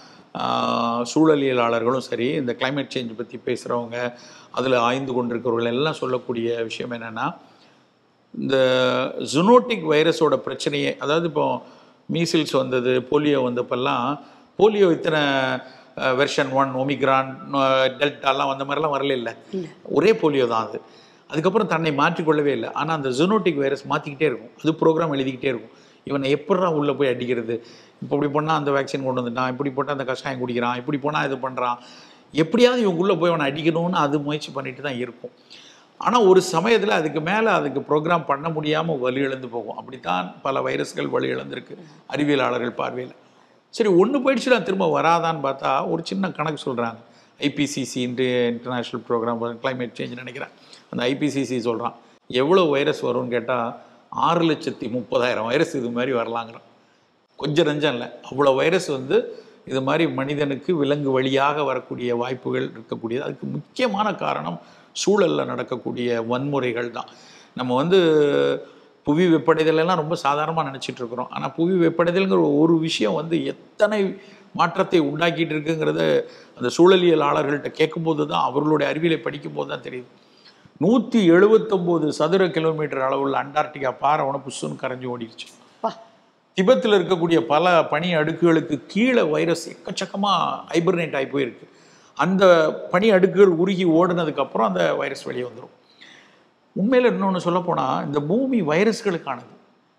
ஆஹ், சூழலியலாளர்களும் சரி இந்த climate சேஞ்ச் பற்றி பேசுகிறவங்க அதில் ஆய்ந்து கொண்டிருக்கிறவர்கள் எல்லாம் சொல்லக்கூடிய விஷயம் என்னென்னா இந்த ஜுனோட்டிக் வைரஸோட பிரச்சனையே அதாவது இப்போ மீசில்ஸ் வந்தது போலியோ வந்தப்பெல்லாம் போலியோ இத்தனை வெர்ஷன் ஒன் ஒமிக்ரான் டெல்டாலாம் வந்த மாதிரிலாம் வரல இல்லை ஒரே போலியோ தான் அது அதுக்கப்புறம் தன்னை மாற்றிக்கொள்ளவே இல்லை ஆனால் அந்த ஜுனோட்டிக் வைரஸ் மாற்றிக்கிட்டே இருக்கும் அது ப்ரோக்ராம் எழுதிக்கிட்டே இருக்கும் இவனை எப்படா உள்ளே போய் அடிக்கிறது இப்போ இப்படி பண்ணால் அந்த வேக்சின் கொண்டு வந்துட்டான் இப்படி போட்டால் அந்த கஷாயம் குடிக்கிறான் இப்படி போனால் இது பண்ணுறான் எப்படியாவது இவங்க உள்ளே போய் அவனை அடிக்கணும்னு அது முயற்சி பண்ணிட்டு தான் இருக்கும் ஆனால் ஒரு சமயத்தில் அதுக்கு மேலே அதுக்கு ப்ரோக்ராம் பண்ண முடியாமல் வலி இழந்து போகும் அப்படித்தான் பல வைரஸ்கள் வலி இழந்திருக்கு அறிவியலாளர்கள் பார்வையில் சரி ஒன்று போயிடுச்சுனா திரும்ப வராதான்னு பார்த்தா ஒரு சின்ன கணக்கு சொல்கிறாங்க IPCC international programme climate change நினைக்கிறேன் அந்த ஐபிசிசி சொல்கிறான் எவ்வளோ வைரஸ் வரும்னு கேட்டால் ஆறு லட்சத்தி முப்பதாயிரம் வைரஸ் இது மாதிரி வரலாங்கிறான் கொஞ்சம் நஞ்சம் இல்லை அவ்வளோ வைரஸ் வந்து இது மாதிரி மனிதனுக்கு விலங்கு வழியாக வரக்கூடிய வாய்ப்புகள் இருக்கக்கூடியது அதுக்கு முக்கியமான காரணம் சூழலில் நடக்கக்கூடிய வன்முறைகள் தான் நம்ம வந்து புவி வெப்படைதல் எல்லாம் ரொம்ப சாதாரணமாக நினச்சிட்டு இருக்கிறோம் ஆனால் புவி வெப்படைதல்ங்கிற ஒரு விஷயம் வந்து எத்தனை மாற்றத்தை உண்டாக்கிட்டு இருக்குங்கிறத அந்த சூழலியலாளர்கள்ட்ட கேட்கும்போது தான் அவர்களுடைய அறிவியலை படிக்கும்போது தான் தெரியுது நூற்றி எழுபத்தொம்போது சதுர கிலோமீட்டர் அளவுள்ள அண்டார்டிகா பாறை புஷ்ஷுன்னு கரைஞ்சு ஓடிடுச்சு பா திபெத்தில் இருக்கக்கூடிய பல பனி அடுக்குகளுக்கு கீழே வைரஸ் எக்கச்சக்கமாக ஹைபர்னேட் ஆகி போயிருக்கு அந்த பனி அடுக்குகள் உருகி ஓடுனதுக்கு அப்புறம் அந்த வைரஸ் வெளியே வந்துடும் உண்மையில் இன்னொன்று சொல்லப்போனால் இந்த பூமி வைரஸ்களுக்கானது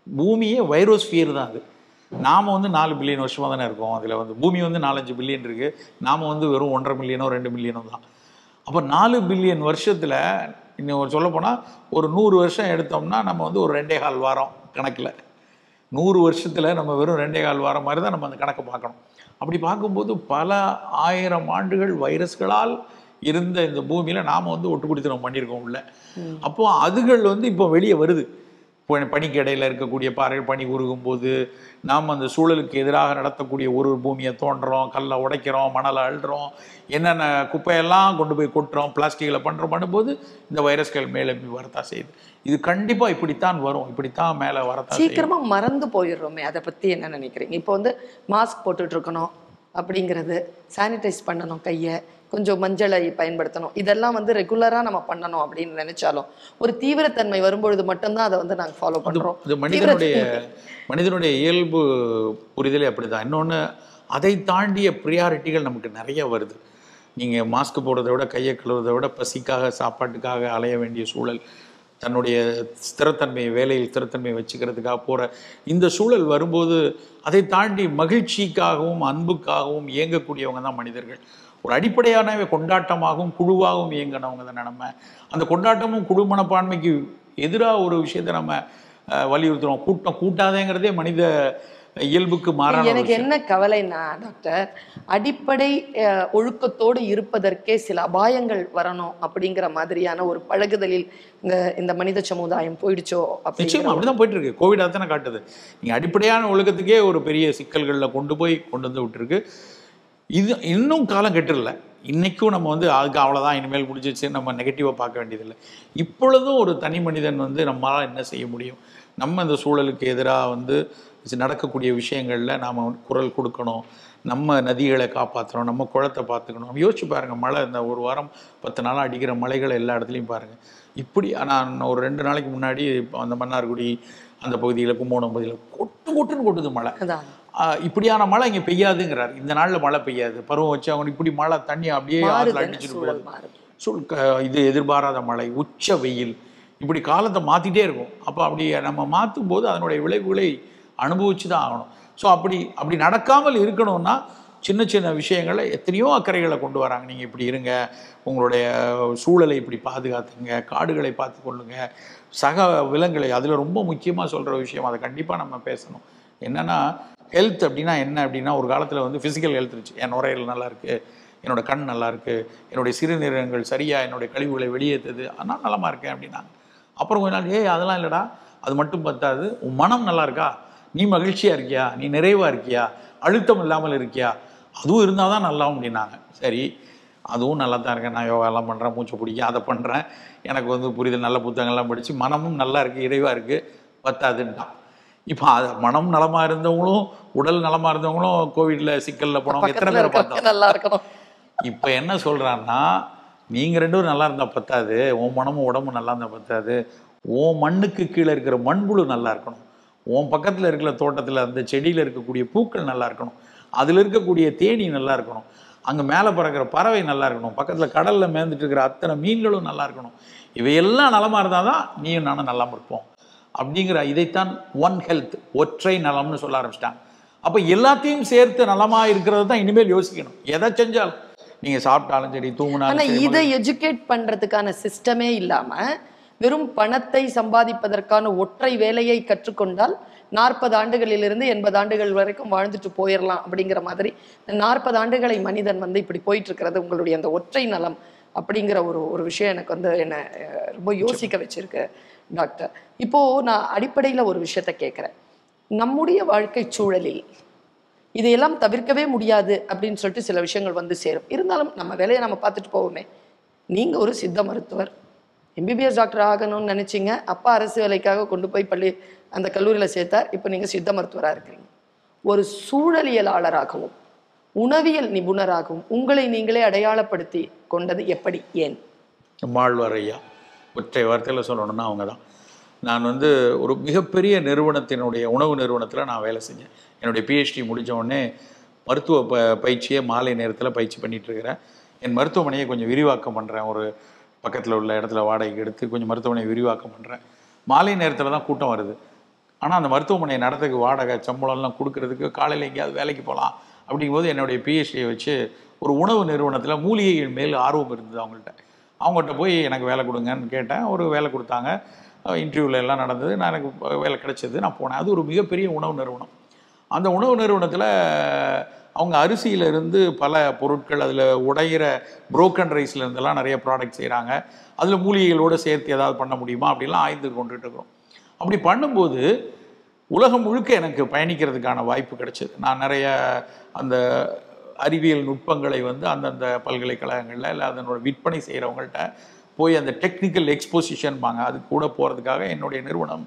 பூமியே வைரோஸ்பியர் தான் அது நாம வந்து நாலு பில்லியன் வருஷமாக தானே இருக்கோம் அதில் வந்து பூமி வந்து நாலஞ்சு பில்லியன் இருக்கு நாம வந்து வெறும் ஒன்றரை மில்லியனோ ரெண்டு மில்லியனோ தான் அப்போ நாலு பில்லியன் வருஷத்தில் இன்னும் சொல்லப்போனால் ஒரு நூறு வருஷம் எடுத்தோம்னா நம்ம வந்து ஒரு ரெண்டே கால் வாரம் கணக்கில் நூறு வருஷத்தில் நம்ம வெறும் ரெண்டே கால் வாரம் மாதிரி தான் நம்ம அந்த கணக்கை பார்க்கணும் அப்படி பார்க்கும்போது பல ஆயிரம் ஆண்டுகள் வைரஸ்களால் இருந்த இந்த பூமியில் நாம் வந்து ஒட்டு குடித்தனம் பண்ணியிருக்கோம் உள்ள அப்போ அதுகள் வந்து இப்போ வெளியே வருது இப்போ பனிக்கு இடையில இருக்கக்கூடிய பாறைகள் பனி உருகும் போது நாம் அந்த சூழலுக்கு எதிராக நடத்தக்கூடிய ஒரு ஒரு பூமியை தோண்டுறோம் கல்லை உடைக்கிறோம் மணலை அள்ளுறோம் என்னென்ன குப்பையெல்லாம் கொண்டு போய் கொட்டுறோம் பிளாஸ்டிக்கில் பண்ணுறோம் பண்ணும்போது இந்த வைரஸ்கள் மேலே வரத்தான் செய்யுது இது கண்டிப்பாக இப்படித்தான் வரும் இப்படித்தான் மேலே வரத்தான் செய்யும் சீக்கிரமா மறந்து போயிடுறோமே அதை பத்தி என்ன நினைக்கிறீங்க இப்போ வந்து மாஸ்க் போட்டுட்டு இருக்கணும் அப்படிங்கிறது சானிடைஸ் பண்ணணும் கையை கொஞ்சம் மஞ்சளை பயன்படுத்தணும் இதெல்லாம் வந்து ரெகுலரா நம்ம பண்ணணும் அப்படின்னு நினைச்சாலும் ஒரு தீவிரத்தன்மை வரும்பொழுது மட்டும்தான் அதை வந்து நாங்க ஃபாலோ பண்றோம் இது மனிதனுடைய மனிதனுடைய இயல்பு புரிதலே அப்படிதான் இன்னொன்று அதை தாண்டிய ப்ரியாரிட்டிகள் நமக்கு நிறைய வருது நீங்கள் மாஸ்க் போடுறதை விட கையை கழுவுறதை விட பசிக்காக சாப்பாட்டுக்காக அலைய வேண்டிய சூழல் தன்னுடைய ஸ்திரத்தன்மையை வேலையில் ஸ்திரத்தன்மையை வச்சுக்கிறதுக்காக போகிற இந்த சூழல் வரும்போது அதை தாண்டி மகிழ்ச்சிக்காகவும் அன்புக்காகவும் இயங்கக்கூடியவங்க தான் மனிதர்கள் ஒரு அடிப்படையான கொண்டாட்டமாகவும் குழுவாகவும் இயங்கினவங்க தானே நம்ம அந்த கொண்டாட்டமும் குழு மனப்பான்மைக்கு எதிராக ஒரு விஷயத்தை நம்ம அஹ், வலியுறுத்துறோம் கூட்டம் கூட்டாதேங்கிறதே மனித இயல்புக்கு மாறான ஒரு எனக்கு என்ன கவலைன்னா டாக்டர் அடிப்படை அஹ், ஒழுக்கத்தோடு இருப்பதற்கே சில அபாயங்கள் வரணும் அப்படிங்கிற மாதிரியான ஒரு பழகுதலில் இந்த இந்த மனித சமுதாயம் போயிடுச்சோ அப்படிங்கிற நிச்சயமா அப்படிதான் போயிட்டு இருக்கு கோவிட் அதானே காட்டுது நீங்க அடிப்படையான ஒழுக்கத்துக்கே ஒரு பெரிய சிக்கல்களில் கொண்டு போய் கொண்டு வந்து விட்டுருக்கு இது இன்னும் காலம் கெட்டுறல இன்னைக்கும் நம்ம வந்து அதுக்கு அவ்வளோதான் இனிமேல் முடிஞ்சிச்சு நம்ம நெகட்டிவாக பார்க்க வேண்டியதில்லை இப்பொழுதும் ஒரு தனி மனிதன் வந்து நம்மளால் என்ன செய்ய முடியும் நம்ம இந்த சூழலுக்கு எதிராக வந்து இது நடக்கக்கூடிய விஷயங்களில் நாம் குரல் கொடுக்கணும் நம்ம நதிகளை காப்பாற்றணும் நம்ம குளத்தை பார்த்துக்கணும் நம்ம யோசிச்சு பாருங்கள் மழை இந்த ஒரு வாரம் பத்து நாளாக அடிக்கிற மலைகளை எல்லா இடத்துலையும் பாருங்கள் இப்படி நான் ஒரு ரெண்டு நாளைக்கு முன்னாடி இப்போ அந்த மன்னார்குடி அந்த பகுதியில் கும்போணம் பகுதியில் கொட்டு கொட்டுன்னு கொட்டுது மழை அதான் ஆஹ் இப்படியான மழை இங்கே பெய்யாதுங்கிறார் இந்த நாளில் மழை பெய்யாது பருவம் வச்சு அவங்க இப்படி மழை தண்ணி அப்படியே ஆற்றுல மாறுது அடிச்சுட்டு சூழல் போகுது மாறுது சொல் க- இது எதிர்பாராத மழை உச்ச வெயில் இப்படி காலத்தை மாற்றிட்டே இருக்கும் அப்போ அப்படி நம்ம மாற்றும் போது அதனுடைய விளைவுகளை அனுபவிச்சு தான் ஆகணும் ஸோ அப்படி அப்படி நடக்காமல் இருக்கணும்னா சின்ன சின்ன விஷயங்களை எத்தனையோ அக்கறைகளை கொண்டு வராங்க நீங்கள் இப்படி இருங்க உங்களுடைய சூழலை இப்படி பாதுகாத்துங்க காடுகளை பார்த்து கொள்ளுங்க சக விலங்குகளை அதில் ரொம்ப முக்கியமாக சொல்கிற விஷயம் அதை கண்டிப்பாக நம்ம பேசணும் என்னன்னா ஹெல்த் அப்படின்னா என்ன அப்படின்னா ஒரு காலத்தில் வந்து ஃபிசிக்கல் ஹெல்த் இருந்துச்சு என் நுரையீரல் நல்லா இருக்கு என்னோட கண் நல்லா இருக்கு என்னுடைய சிறுநீரகங்கள் சரியா என்னுடைய கழிவுகளை வெளியேற்றுது ஆனால் நலமா இருக்கேன் அப்படின்னாங்க அப்புறம் கொஞ்ச நாள் ஏய் அதெல்லாம் இல்லைடா அது மட்டும் பத்தாது உன் மனம் நல்லா இருக்கா நீ மகிழ்ச்சியா இருக்கியா நீ நிறைவா இருக்கியா அழுத்தம் இல்லாமல் இருக்கியா அதுவும் இருந்தால் தான் நல்லா அப்படின்னாங்க சரி அதுவும் நல்லா தான் இருக்கேன் நான் யோகாலாம் பண்ணுறேன் மூச்சு பிடிக்க அதை பண்ணுறேன் எனக்கு வந்து புரிதல் நல்ல புத்தகங்கள்லாம் படித்து மனமும் நல்லா இருக்குது இறைவாக இருக்குது பத்தாதுன்ட்டான் இப்போ அது மனம் நலமா இருந்தவங்களும் உடல் நலமா இருந்தவங்களும் கோவிட்ல சிக்கல்ல போனவங்க எத்தனை பக்கத்துல பேரை பார்த்தோம் இருக்கவங்க நல்லா இருக்கணும் இப்போ என்ன சொல்றான்னா நீங்க ரெண்டு பேரும் நல்லா இருந்தா பத்தாது உன் மனமும் உடம்பும் நல்லா இருந்தா பத்தாது உன் மண்ணுக்கு கீழே இருக்கிற மண்புழு நல்லா இருக்கணும் உன் பக்கத்துல இருக்கிற தோட்டத்துல அந்த செடியில இருக்கக்கூடிய பூக்கள் நல்லா இருக்கணும் அதுல இருக்கக்கூடிய தேனி நல்லா இருக்கணும் அங்க மேலே பறக்கிற பறவை நல்லா இருக்கணும் பக்கத்துல கடல்ல மேந்துட்டு இருக்கிற அத்தனை மீன்களும் நல்லா இருக்கணும் இவையெல்லாம் நலமா இருந்தாதான் நீயும் நானும் நல்லாம இருப்போம் அப்படிங்கிற இதைத்தான் ஒன் ஹெல்த் ஒற்றை நலம்னு சொல்ல ஆரம்பிச்சிட்டாங்க அப்ப எல்லாத்தையும் சேர்த்து நலமா இருக்கிறது தான் இனிமேல் யோசிக்கணும் எதை செஞ்சாலும் நீங்க சாப்பிட்டாலும் சரி ஆனா தூங்கினாலும் சரி இதை எஜுகேட் பண்றதுக்கான சிஸ்டமே இல்லாம வெறும் பணத்தை சம்பாதிப்பதற்கான ஒற்றை வேலையை கற்றுக்கொண்டால் நாற்பது ஆண்டுகளிலிருந்து எண்பது ஆண்டுகள் வரைக்கும் வாழ்ந்துட்டு போயிடலாம் அப்படிங்கிற மாதிரி நாற்பது ஆண்டுகளை மனிதன் வந்து இப்படி போயிட்டு இருக்கிறது உங்களுடைய அந்த ஒற்றை நலம் அப்படிங்கிற ஒரு ஒரு விஷயம் எனக்கு வந்து என்ன அஹ், ரொம்ப யோசிக்க வச்சிருக்கு டாக்டர் இப்போ நான் அடிப்படையில ஒரு விஷயத்த கேட்குறேன் நம்முடைய வாழ்க்கை சூழலில் இதையெல்லாம் தவிர்க்கவே முடியாது அப்படின்னு சொல்லிட்டு சில விஷயங்கள் வந்து சேரும் இருந்தாலும் நம்ம வேலையை நம்ம பார்த்துட்டு போவோமே நீங்க ஒரு சித்த மருத்துவர் எம்பிபிஎஸ் டாக்டர் ஆகணும்னு நினைச்சீங்க அப்பா அரசு வேலைக்காக கொண்டு போய் பள்ளி அந்த கல்லூரியில் சேர்த்தார் இப்போ நீங்க சித்த மருத்துவராக இருக்கிறீங்க ஒரு சூழலியலாளராகவும் உணவியல் நிபுணராகவும் உங்களை நீங்களே அடையாளப்படுத்தி கொண்டது எப்படி ஏன் மாழ்வார் ஐயா ஒற்றை வார்த்தையில் சொல்லணும்னா அவங்க தான் நான் வந்து ஒரு மிகப்பெரிய நிறுவனத்தினுடைய உணவு நிறுவனத்தில் நான் வேலை செஞ்சேன் என்னுடைய பிஹெச்டி முடிச்ச உடனே மருத்துவ ப பயிற்சியை மாலை நேரத்தில் பயிற்சி பண்ணிட்டு இருக்கிறேன் என் மருத்துவமனையை கொஞ்சம் விரிவாக்கம் பண்ணுறேன் ஒரு பக்கத்தில் உள்ள இடத்துல வாடகைக்கு எடுத்து கொஞ்சம் மருத்துவமனையை விரிவாக்கம் பண்ணுறேன் மாலை நேரத்தில் தான் கூட்டம் வருது ஆனால் அந்த மருத்துவமனை நடத்துக்கு வாடகை சம்பளம்லாம் கொடுக்கறதுக்கு காலையில் எங்கேயாவது வேலைக்கு போகலாம் அப்படிங்கும்போது என்னுடைய பிஹெச்டியை வச்சு ஒரு உணவு நிறுவனத்தில் மூலிகைகள் மேல் ஆர்வம் இருந்தது அவங்கள்ட்ட அவங்கள்ட்ட போய் எனக்கு வேலை கொடுங்கன்னு கேட்டேன் ஒரு வேலை கொடுத்தாங்க இன்டர்வியூவில் எல்லாம் நடந்தது நான் எனக்கு வேலை கிடைச்சது நான் போனேன் அது ஒரு மிகப்பெரிய உணவு நிறுவனம் அந்த உணவு நிறுவனத்தில் அவங்க அரிசியில இருந்து பல பொருட்கள் அதில் உடையிற புரோக்கன் ரைஸ்ல இருந்தெல்லாம் நிறைய ப்ராடக்ட் செய்கிறாங்க அதில் மூலிகைகளோடு சேர்த்து ஏதாவது பண்ண முடியுமா அப்படிலாம் ஆய்ந்து கொண்டுட்டு இருக்கிறோம் அப்படி பண்ணும்போது உலகம் முழுக்க எனக்கு பயணிக்கிறதுக்கான வாய்ப்பு கிடைச்சது நான் நிறைய அந்த அறிவியல் நுட்பங்களை வந்து அந்தந்த பல்கலைக்கழகங்களில் இல்லை அதனோட விற்பனை செய்கிறவங்கள்ட்ட போய் அந்த டெக்னிக்கல் எக்ஸ்போசிஷன்பாங்க அது கூட போகிறதுக்காக என்னுடைய நிறுவனம்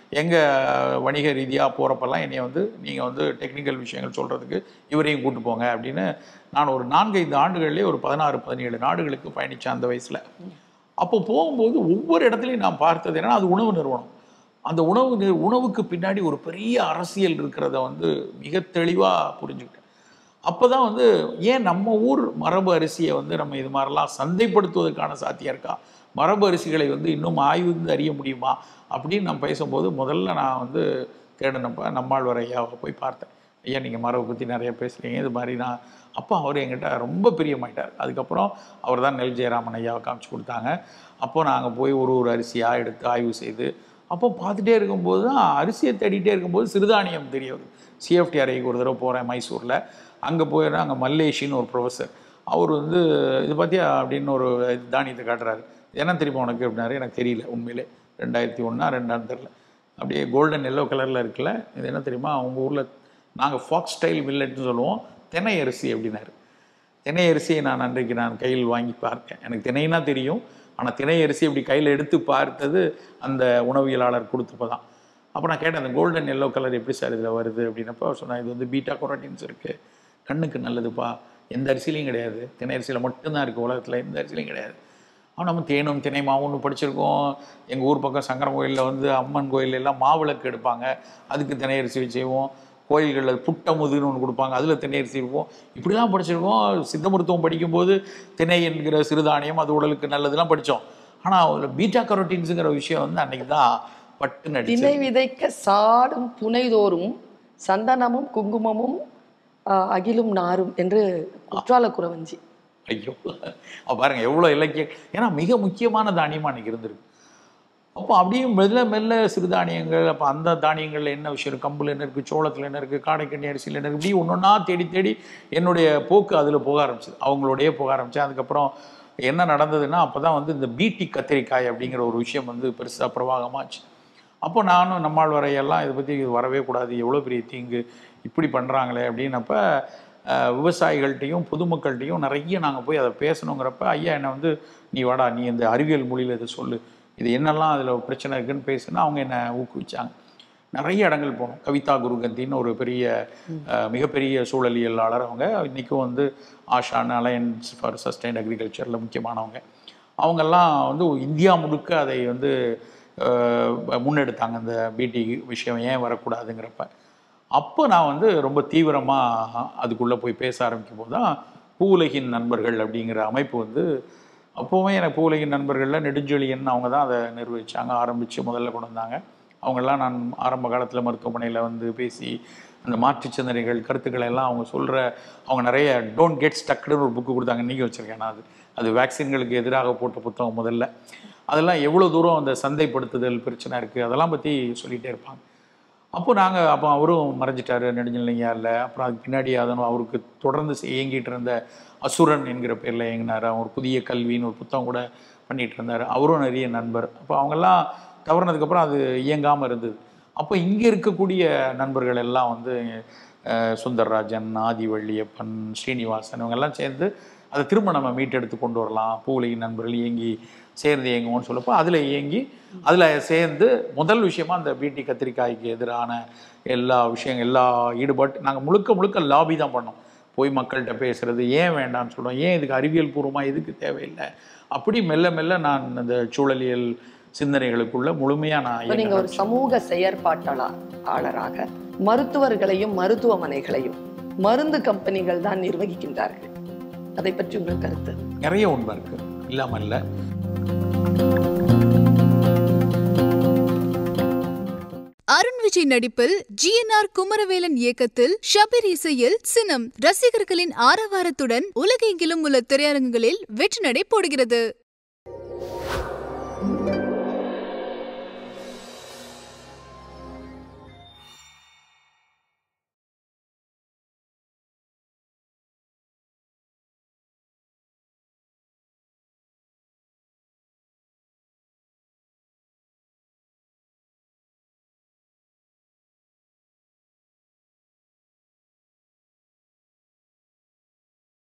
எங்கள் வணிக ரீதியாக போகிறப்பெல்லாம் என்னை வந்து நீங்கள் வந்து டெக்னிக்கல் விஷயங்கள் சொல்கிறதுக்கு இவரையும் கூட்டு போங்க அப்படின்னு நான் ஒரு நான்கைந்து ஆண்டுகள்லேயே ஒரு பதினாறு பதினேழு நாடுகளுக்கு பயணித்தேன் அந்த வயசில் அப்போ போகும்போது ஒவ்வொரு இடத்துலையும் நான் பார்த்தது என்னன்னா அது உணவு நிறுவனம் அந்த உணவு நி- உணவுக்கு பின்னாடி ஒரு பெரிய அரசியல் இருக்கிறத வந்து மிக தெளிவாக புரிஞ்சுக்கிட்டேன் அப்போ தான் வந்து ஏன் நம்ம ஊர் மரபு அரிசியை வந்து நம்ம இது மாதிரிலாம் சந்தைப்படுத்துவதற்கான சாத்தியம் இருக்கா மரபு அரிசிகளை வந்து இன்னும் ஆய்வு வந்து அறிய முடியுமா அப்படின்னு நான் பேசும்போது முதல்ல நான் வந்து தேடினப்ப நம்மாழ்வார் ஐயாவை போய் பார்த்தேன் ஐயா நீங்கள் மரபை பற்றி நிறைய பேசுகிறீங்க இது மாதிரி நான் அப்போ அவர் என்கிட்ட ரொம்ப பிரியமாயிட்டார் அதுக்கப்புறம் அவர் தான் நெல் ஜெயராமன் ஐயாவை காமிச்சு கொடுத்தாங்க அப்போ நாங்கள் போய் ஒரு ஒரு அரிசியாக எடுத்து ஆய்வு செய்து அப்போ பார்த்துட்டே இருக்கும்போது தான் அரிசியை தேடிட்டே இருக்கும்போது சிறுதானியம் தெரிய வருது சிஎஃப்டிஆர்ஐக்கு ஒரு தடவை போகிறேன் மைசூரில் அங்கே போயிடுறேன் அங்கே மல்லேஷின்னு ஒரு ப்ரொஃபஸர் அவர் வந்து இது பார்த்தியா அப்படின்னு ஒரு இது தானியத்தை காட்டுறாரு என்ன தெரியுமா உனக்கு அப்படின்னாரு எனக்கு தெரியல உண்மையிலே ரெண்டாயிரத்தி ஒன்றா ரெண்டான்னு தெரில அப்படியே கோல்டன் எல்லோ கலரில் இருக்குல்ல இது என்ன தெரியுமா அவங்க ஊரில் நாங்கள் ஃபாக்ஸ் ஸ்டைல் மில்லட்னு சொல்லுவோம் தென்னை அரிசி அப்படின்னாரு தினை அரிசியை நான் அன்றைக்கு நான் கையில் வாங்கி பார்த்தேன் எனக்கு தினைனா தெரியும் ஆனால் தினை அரிசி இப்படி கையில் எடுத்து பார்த்தது அந்த உணவியலாளர் கொடுத்தப்போ தான் அப்போ நான் கேட்டேன் அந்த கோல்டன் எல்லோ கலர் எப்படி சார் இதில் வருது அப்படின்னப்போ அவர் சொன்னார் இது வந்து பீட்டா கொரோட்டின்ஸ் இருக்குது கண்ணுக்கு நல்லதுப்பா எந்த அரிசிலையும் கிடையாது தினை அரிசியில் மட்டும்தான் இருக்குது உலகத்தில் எந்த அரிசிலையும் கிடையாது ஆனால் நம்ம தேனும் தினை மாவுன்னு படிச்சிருக்கோம் எங்கள் ஊர் பக்கம் சங்கரன் கோயிலில் வந்து அம்மன் கோயில் எல்லாம் மாவிளக்கு எடுப்பாங்க அதுக்கு தினை அரிசி வச்சு செய்வோம் கோயில்களில் புட்டமுதுன்னு ஒன்று கொடுப்பாங்க அதில் திணை அரிசி இருக்கும் இப்படிலாம் படிச்சிருக்கோம் சித்த மருத்துவம் படிக்கும்போது திணை என்கிற சிறுதானியம் அது உடலுக்கு நல்லதுலாம் படித்தோம் ஆனால் அதில் பீட்டா கரோட்டின்ஸுங்கிற விஷயம் வந்து அன்னைக்கு தான் பட்டு நடிச்சு திணை விதைக்க சாடும் புனைதோறும் சந்தனமும் குங்குமமும் ஆஹ், அகிலும் நாரும் என்று குற்றால குறவஞ்சி ஐயோ அப்ப பாருங்க எவ்வளோ இலக்கியம் ஏன்னா மிக முக்கியமான தானியமாக அன்னைக்கு இருந்திருக்கு அப்போ அப்படியே மெல்ல மெல்ல சிறுதானியங்கள் அப்போ அந்த தானியங்களில் என்ன விஷயம் இருக்கு கம்புல என்ன இருக்குது சோளத்தில் என்ன இருக்குது காடைக்கண்ணி அரிசியில் என்ன இருக்குது இப்படி ஒன்றொன்னா தேடி தேடி என்னுடைய போக்கு அதில் போக ஆரம்பிச்சது அவங்களோடயே போக ஆரம்பிச்சேன் அதுக்கப்புறம் என்ன நடந்ததுன்னா அப்போ தான் வந்து இந்த பீட்டி கத்திரிக்காய் அப்படிங்கிற ஒரு விஷயம் வந்து பெருசாக பிரவாகமாச்சு அப்போ நானும் நம்மாழ்வாரையெல்லாம் இதை பற்றி இது வரவே கூடாது எவ்வளோ பெரிய தீங்கு இப்படி பண்ணுறாங்களே அப்படின்னப்ப அஹ், விவசாயிகள்கிட்டையும் பொதுமக்கள்கிட்டையும் நிறைய நாங்கள் போய் அதை பேசணுங்கிறப்ப ஐயா என்னை வந்து நீ வாடா நீ இந்த அறிவியல் மொழியில் இதை சொல்லு இது என்னெல்லாம் அதில் பிரச்சனை இருக்குன்னு பேசுனா அவங்க என்னை ஊக்குவிச்சாங்க நிறைய இடங்கள் போனோம் கவிதா குருகந்தின்னு ஒரு பெரிய அஹ், மிகப்பெரிய சூழலியலாளர் அவங்க இன்றைக்கும் வந்து ஆஷான் அலையன்ஸ் ஃபார் சஸ்டைன் அக்ரிகல்ச்சரில் முக்கியமானவங்க அவங்கெல்லாம் வந்து இந்தியா முழுக்க அதை வந்து அஹ், முன்னெடுத்தாங்க இந்த பிடி விஷயம் ஏன் வரக்கூடாதுங்கிறப்ப அப்போ நான் வந்து ரொம்ப தீவிரமாக அதுக்குள்ளே போய் பேச ஆரம்பிக்கும் போது தான் பூவுலகின் நண்பர்கள் அப்படிங்கிற அமைப்பு வந்து அப்போவுமே எனக்கு பூவுலகின் நண்பர்களில் நெடுஞ்செழியன் அவங்க தான் அதை நிர்வகிச்சாங்க ஆரம்பித்து முதல்ல கொண்டு வந்தாங்க அவங்கெல்லாம் நான் ஆரம்ப காலத்தில் மருத்துவமனையில் வந்து பேசி அந்த மாற்றுச் சிந்தனைகள் கருத்துக்களை எல்லாம் அவங்க சொல்கிற அவங்க நிறைய டோன்ட் கெட் ஸ்டக்டுன்னு ஒரு புக்கு கொடுத்தாங்க இன்றைக்கி வச்சுருக்கேன் நான் அது அது வேக்சின்களுக்கு எதிராக போட்ட புத்தகம் முதல்ல அதெல்லாம் எவ்வளோ தூரம் அந்த சந்தைப்படுத்துதல் பிரச்சனை இருக்குது அதெல்லாம் பற்றி சொல்லிகிட்டே இருப்பாங்க அப்போ நாங்கள் அப்போ அவரும் மறைஞ்சிட்டாரு நெடுஞ்சலிங்கா இல்லை அப்புறம் அதுக்கு பின்னாடி அதனும் அவருக்கு தொடர்ந்து செ- இயங்கிட்டு இருந்த அசுரன் என்கிற பேரில் இயங்கினார் அவர் புதிய கல்வின்னு ஒரு புத்தகம் கூட பண்ணிட்டு இருந்தார் அவரும் நிறைய நண்பர் அப்போ அவங்கெல்லாம் தவறுனதுக்கப்புறம் அது இயங்காமல் இருந்தது அப்போ இங்கே இருக்கக்கூடிய நண்பர்கள் எல்லாம் வந்து அஹ், சுந்தர்ராஜன் ஆதிவள்ளியப்பன் ஸ்ரீனிவாசன் இவங்கெல்லாம் சேர்ந்து அதை திரும்ப நம்ம மீட்டெடுத்து கொண்டு வரலாம் பூவுலகின் நண்பர்கள் இயங்கி சேர்ந்து இயங்குவோம்னு சொல்லப்போ அதில் இயங்கி அதில் சேர்ந்து முதல் விஷயமா அந்த பீட்டி கத்திரிக்காய்க்கு எதிரான எல்லா விஷயங்கள் எல்லா ஈடுபாட்டு நாங்கள் முழுக்க முழுக்க லாபி தான் பண்ணோம் போய் மக்கள்கிட்ட பேசுறது ஏன் வேண்டாம்னு சொல்கிறோம் ஏன் இதுக்கு அறிவியல் பூர்வமாக எதுக்கு தேவையில்லை அப்படி மெல்ல மெல்ல நான் இந்த சூழலியல் சிந்தனைகளுக்குள்ள முழுமையாக நான் இப்ப நீங்க ஒரு இயங்க சமூக செயற்பாட்டாளராக மருத்துவர்களையும் மருத்துவமனைகளையும் மருந்து கம்பெனிகள் தான் நிர்வகிக்கின்றார்கள் அதை பற்றி உங்கள் கருத்து நிறைய உண்மை இருக்கு இல்லாமல் இல்லை அருண் விஜய் விஜய் நடிப்பில் ஜிஎன்ஆர் குமரவேலன் இயக்கத்தில் ஷபீர் இசையில் சினம் ரசிகர்களின் ஆரவாரத்துடன் உலகெங்கிலும் உள்ள திரையரங்குகளில் வெற்றி நடை போடுகிறது